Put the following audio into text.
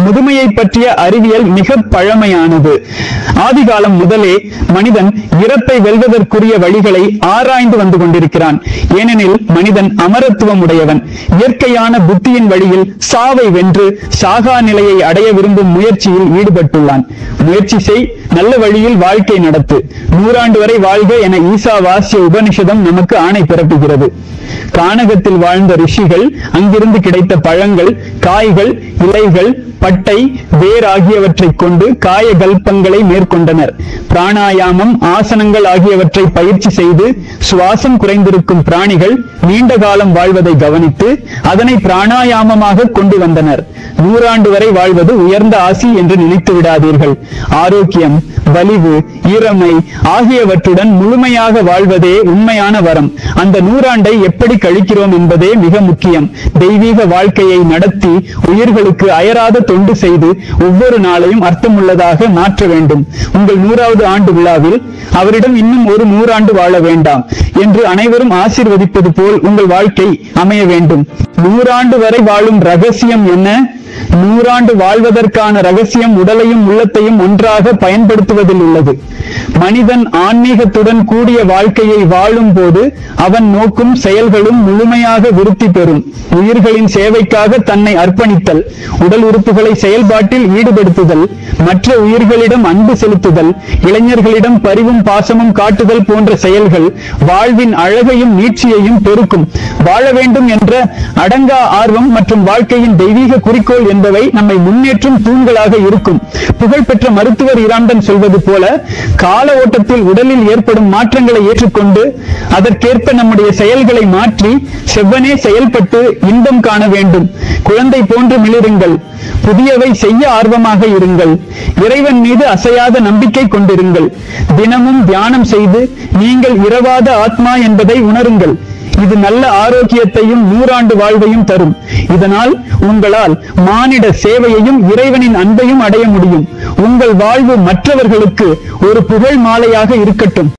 முதுமையை பற்றிய அறிவியல் மிக பழமையானது ஆதிகாலம் முதலே மனிதன் இறப்பை வெல்வதற்குரிய வழிகளை ஆராய்ந்து வந்து கொண்டிருக்கிறான் ஏனெனில் மனிதன் அமரத்துவம் உடையவன் இயற்கையான புத்தியின் வழியில் சாவை வென்று சாகா நிலையை அடைய விரும்பும் முயற்சியில் ஈடுபட்டுள்ளான் முயற்சி செய் நல்ல வழியில் வாழ்க்கை நடத்து நூறாண்டு வரை வாழ்க என ஈசா வாசிய உபனிஷதம் நமக்கு ஆணை பிறப்புகிறது கானகத்தில் வாழ்ந்த ரிஷிகள் அங்கிருந்து கிடைத்த பழங்கள் காய்கள் இலைகள் பட்டை வேர் ஆகியவற்றைக் கொண்டு காய கல்பங்களை மேற்கொண்டனர் பிராணாயாமம் ஆசனங்கள் ஆகியவற்றை பயிற்சி செய்து சுவாசம் குறைந்திருக்கும் பிராணிகள் நீண்ட காலம் வாழ்வதை கவனித்து அதனை பிராணாயாமமாக கொண்டு வந்தனர் நூறாண்டு வரை வாழ்வது உயர்ந்த ஆசி என்று நினைத்து விடாதீர்கள் ஆரோக்கியம் வலிவு ஈரமை ஆகியவற்றுடன் முழுமையாக வாழ்வதே உண்மையான வரம் அந்த நூறாண்டை எப்படி கழிக்கிறோம் என்பதே மிக முக்கியம் தெய்வீக வாழ்க்கையை நடத்தி உயிர்களுக்கு அயராத தொண்டு செய்து ஒவ்வொரு நாளையும் அர்த்தமுள்ளதாக மாற்ற வேண்டும் உங்கள் நூறாவது ஆண்டு விழாவில் அவரிடம் இன்னும் ஒரு நூறாண்டு வாழ வேண்டாம் என்று அனைவரும் ஆசீர்வதிப்பது போல் உங்கள் வாழ்க்கை அமைய வேண்டும் நூறாண்டு வரை வாழும் ரகசியம் என்ன நூறாண்டு வாழ்வதற்கான ரகசியம் உடலையும் உள்ளத்தையும் ஒன்றாக பயன்படுத்துவதில் உள்ளது மனிதன் ஆன்மீகத்துடன் கூடிய வாழ்க்கையை வாழும் போது அவன் நோக்கும் செயல்களும் முழுமையாக விருத்தி பெறும் உயிர்களின் சேவைக்காக தன்னை அர்ப்பணித்தல் உடல் உறுப்புகளை செயல்பாட்டில் ஈடுபடுத்துதல் மற்ற உயிர்களிடம் அன்பு செலுத்துதல் இளைஞர்களிடம் பரிவும் பாசமும் காட்டுதல் போன்ற செயல்கள் வாழ்வின் அழகையும் நீட்சியையும் பெருக்கும் வாழ வேண்டும் என்ற அடங்கா ஆர்வம் மற்றும் வாழ்க்கையின் தெய்வீக குறிக்கோள் என்பவை நம்மை முன்னேற்றும் தூண்களாக இருக்கும் புகழ்பெற்ற மருத்துவர் இராண்டன் சொல்வது போல கால ஓட்டத்தில் உடலில் ஏற்படும் மாற்றங்களை ஏற்றுக்கொண்டு அதற்கேற்ப நம்முடைய செயல்களை மாற்றி செவ்வனே செயல்பட்டு இன்பம் காண வேண்டும் குழந்தை போன்று மிளிருங்கள் புதியவை செய்ய ஆர்வமாக இருங்கள் இறைவன் மீது அசையாத நம்பிக்கை கொண்டிருங்கள் தினமும் தியானம் செய்து நீங்கள் இரவாத ஆத்மா என்பதை உணருங்கள் இது நல்ல ஆரோக்கியத்தையும் நூறாண்டு வாழ்வையும் தரும் இதனால் உங்களால் மானிட சேவையையும் இறைவனின் அன்பையும் அடைய முடியும் உங்கள் வாழ்வு மற்றவர்களுக்கு ஒரு புகழ் மாலையாக இருக்கட்டும்